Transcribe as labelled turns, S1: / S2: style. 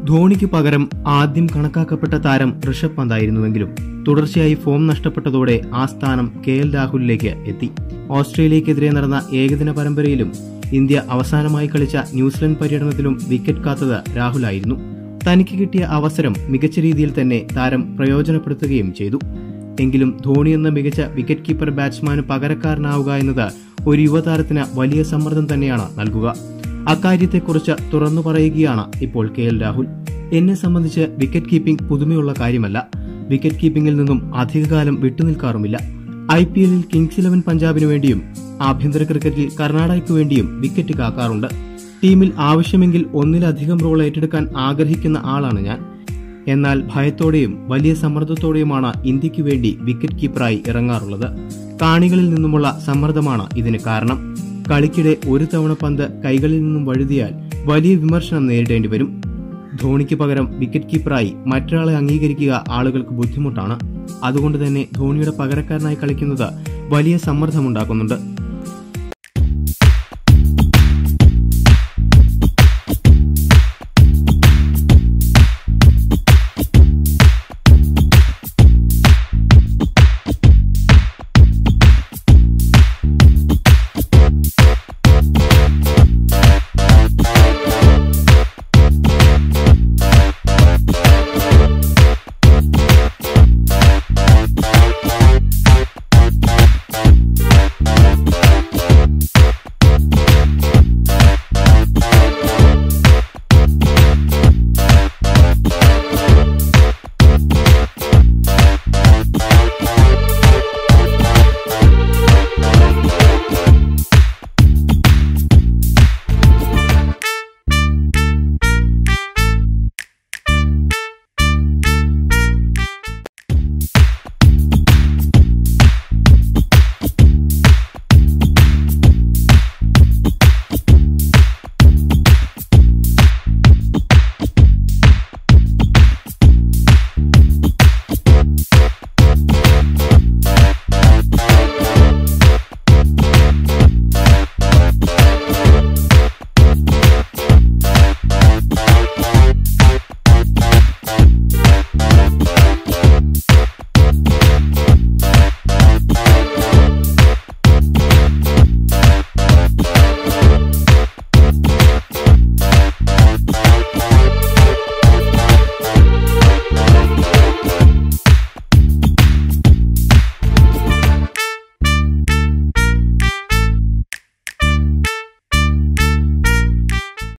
S1: ധോണിക്ക് പകരം ആദ്യം കണക്കാക്കപ്പെട്ട താരം ഋഷഭ് പന്തായിരുന്നുവെങ്കിലും തുടർച്ചയായി ഫോം നഷ്ടപ്പെട്ടതോടെ ആ സ്ഥാനം കെ എൽ രാഹുലിലേക്ക് എത്തി ഓസ്ട്രേലിയക്കെതിരെ നടന്ന ഏകദിന പരമ്പരയിലും ഇന്ത്യ അവസാനമായി കളിച്ച ന്യൂസിലൻഡ് പര്യടനത്തിലും വിക്കറ്റ് കാത്തത് രാഹുലായിരുന്നു തനിക്ക് കിട്ടിയ അവസരം മികച്ച രീതിയിൽ തന്നെ താരം പ്രയോജനപ്പെടുത്തുകയും ചെയ്തു എങ്കിലും ധോണി എന്ന മികച്ച വിക്കറ്റ് കീപ്പർ ബാറ്റ്സ്മാന് പകരക്കാരനാവുക എന്നത് ഒരു യുവതാരത്തിന് വലിയ സമ്മർദ്ദം തന്നെയാണ് നൽകുക അക്കാര്യത്തെക്കുറിച്ച് തുറന്നു പറയുകയാണ് ഇപ്പോൾ കെ എൽ രാഹുൽ എന്നെ സംബന്ധിച്ച് വിക്കറ്റ് കീപ്പിംഗ് പുതുമയുള്ള കാര്യമല്ല വിക്കറ്റ് കീപ്പിംഗിൽ നിന്നും അധികകാലം വിട്ടുനിൽക്കാറുമില്ല ഐ പി എല്ലിൽ കിങ്സ് ഇലവൻ പഞ്ചാബിനു വേണ്ടിയും ആഭ്യന്തര ക്രിക്കറ്റിൽ കർണാടകയ്ക്കു വേണ്ടിയും വിക്കറ്റ് കാക്കാറുണ്ട് ടീമിൽ ആവശ്യമെങ്കിൽ ഒന്നിലധികം റോൾ ഏറ്റെടുക്കാൻ ആഗ്രഹിക്കുന്ന ആളാണ് ഞാൻ എന്നാൽ ഭയത്തോടെയും വലിയ സമ്മർദ്ദത്തോടെയുമാണ് ഇന്ത്യക്ക് വേണ്ടി വിക്കറ്റ് കീപ്പറായി ഇറങ്ങാറുള്ളത് കാണികളിൽ നിന്നുമുള്ള സമ്മർദ്ദമാണ് ഇതിന് കാരണം കളിക്കിടെ ഒരു തവണ പന്ത് കൈകളിൽ നിന്നും വഴുതിയാൽ വലിയ വിമർശനം നേരിടേണ്ടി വരും ധോണിക്ക് പകരം വിക്കറ്റ് കീപ്പറായി മറ്റൊരാളെ അംഗീകരിക്കുക ആളുകൾക്ക് ബുദ്ധിമുട്ടാണ് അതുകൊണ്ട് തന്നെ ധോണിയുടെ പകരക്കാരനായി കളിക്കുന്നത് വലിയ സമ്മർദ്ദമുണ്ടാക്കുന്നുണ്ട്